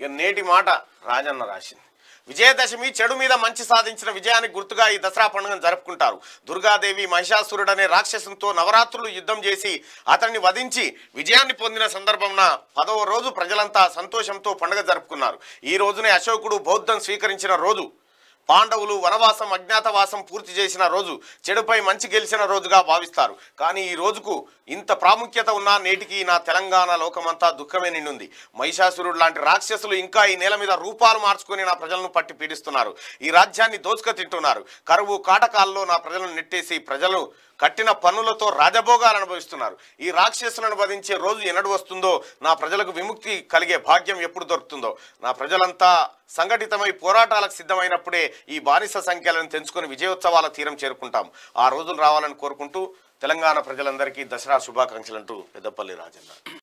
ఇక నేటి మాట రాజన్న రాసింది విజయదశమి చెడు మీద మంచి సాధించిన విజయానికి గుర్తుగా ఈ దసరా పండుగను జరుపుకుంటారు దుర్గాదేవి మహిషాసురుడు అనే రాక్షసునితో నవరాత్రులు యుద్ధం చేసి అతన్ని వధించి విజయాన్ని పొందిన సందర్భంన పదవ రోజు ప్రజలంతా సంతోషంతో పండుగ జరుపుకున్నారు ఈ రోజునే అశోకుడు బౌద్ధం స్వీకరించిన రోజు పాండవులు వనవాసం అజ్ఞాతవాసం పూర్తి చేసిన రోజు చెడుపై మంచి గెలిచిన రోజుగా భావిస్తారు కానీ ఈ రోజుకు ఇంత ప్రాముఖ్యత ఉన్న నేటికి నా తెలంగాణ లోకమంతా దుఃఖమే నిండుంది మహిషాసురుడు లాంటి రాక్షసులు ఇంకా ఈ నేల మీద రూపాలు మార్చుకొని నా ప్రజలను పట్టి పీడిస్తున్నారు ఈ రాజ్యాన్ని దోచుక తింటున్నారు కరువు కాటకాల్లో నా ప్రజలను నెట్టేసి ప్రజలు కట్టిన పన్నులతో రాజభోగాలు అనుభవిస్తున్నారు ఈ రాక్షసులను వధించే రోజు ఎన్నడు వస్తుందో నా ప్రజలకు విముక్తి కలిగే భాగ్యం ఎప్పుడు దొరుకుతుందో నా ప్రజలంతా సంఘటితమై పోరాటాలకు సిద్ధమైనప్పుడే ఈ బానిస సంఖ్యలను తెంచుకొని విజయోత్సవాల తీరం చేరుకుంటాం ఆ రోజులు రావాలని కోరుకుంటూ తెలంగాణ ప్రజలందరికీ దసరా శుభాకాంక్షలు అంటూ పెద్దపల్లి రాజన్న